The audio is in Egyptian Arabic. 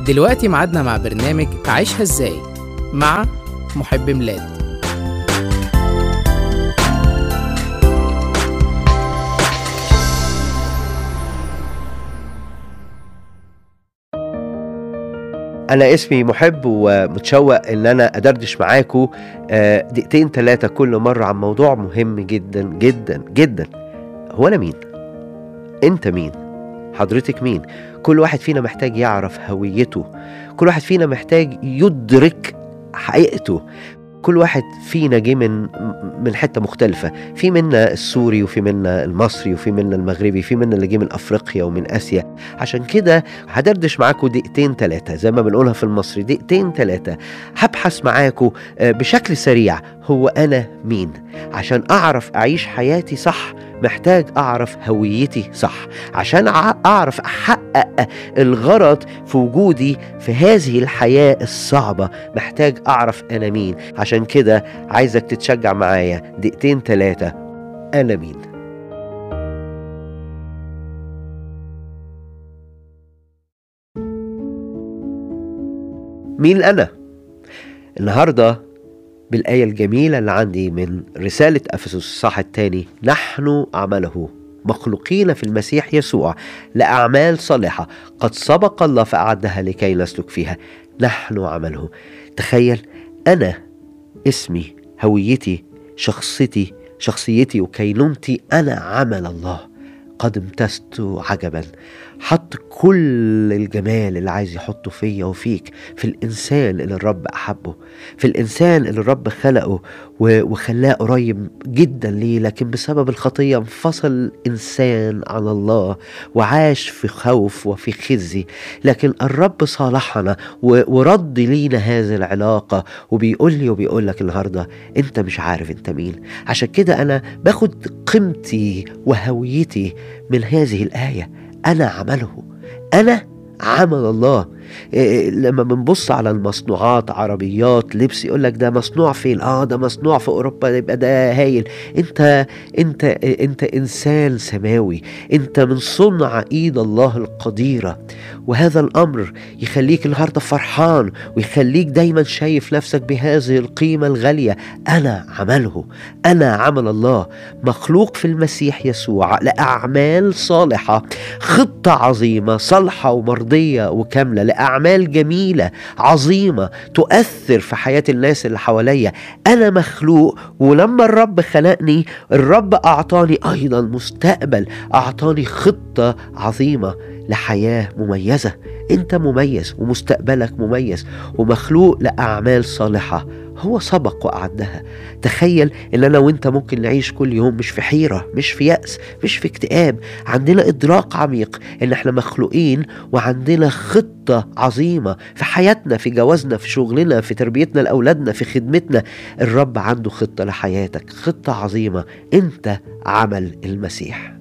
دلوقتي ميعادنا مع برنامج عيشها ازاي مع محب ميلاد انا اسمي محب ومتشوق ان انا ادردش معاكم آه، دقيقتين ثلاثه كل مره عن موضوع مهم جدا جدا جدا هو انا مين انت مين حضرتك مين كل واحد فينا محتاج يعرف هويته كل واحد فينا محتاج يدرك حقيقته كل واحد فينا جه من من حته مختلفه في منا السوري وفي منا المصري وفي منا المغربي في منا اللي جه من افريقيا ومن اسيا عشان كده هدردش معاكم دقيقتين ثلاثه زي ما بنقولها في المصري دقيقتين ثلاثه هبحث معاكم آه، بشكل سريع هو انا مين عشان اعرف اعيش حياتي صح محتاج اعرف هويتي صح عشان أع- اعرف احقق الغرض في وجودي في هذه الحياه الصعبه محتاج اعرف انا مين عشان كده عايزك تتشجع معايا دقيقتين ثلاثه انا مين مين انا النهارده بالآية الجميلة اللي عندي من رسالة أفسس الصح الثاني نحن عمله مخلوقين في المسيح يسوع لأعمال صالحة قد سبق الله فأعدها لكي نسلك فيها نحن عمله تخيل أنا اسمي هويتي شخصيتي شخصيتي وكينونتي أنا عمل الله قد امتزت عجبا حط كل الجمال اللي عايز يحطه فيا وفيك في الإنسان اللي الرب أحبه في الإنسان اللي الرب خلقه و- وخلاه قريب جدا ليه لكن بسبب الخطية انفصل الإنسان عن الله وعاش في خوف وفي خزي لكن الرب صالحنا و- ورد لينا هذه العلاقة وبيقول لي وبيقول لك النهاردة أنت مش عارف أنت مين عشان كده أنا باخد قيمتي وهويتي من هذه الآية أنا عمله أنا عمل الله إيه، لما بنبص على المصنوعات عربيات لبس يقول لك ده مصنوع فين اه ده مصنوع في اوروبا يبقى ده هايل انت انت انت انسان سماوي انت من صنع ايد الله القديره وهذا الامر يخليك النهارده فرحان ويخليك دايما شايف نفسك بهذه القيمه الغاليه انا عمله انا عمل الله مخلوق في المسيح يسوع لاعمال صالحه خطه عظيمه صالحه ومرضيه وكامله لاعمال جميله عظيمه تؤثر في حياه الناس اللي حواليا انا مخلوق ولما الرب خلقني الرب اعطاني ايضا مستقبل اعطاني خطه عظيمه لحياه مميزه انت مميز ومستقبلك مميز ومخلوق لاعمال صالحه هو سبق واعدها تخيل ان انا وانت ممكن نعيش كل يوم مش في حيره مش في ياس مش في اكتئاب عندنا ادراك عميق ان احنا مخلوقين وعندنا خطه عظيمه في حياتنا في جوازنا في شغلنا في تربيتنا لاولادنا في خدمتنا الرب عنده خطه لحياتك خطه عظيمه انت عمل المسيح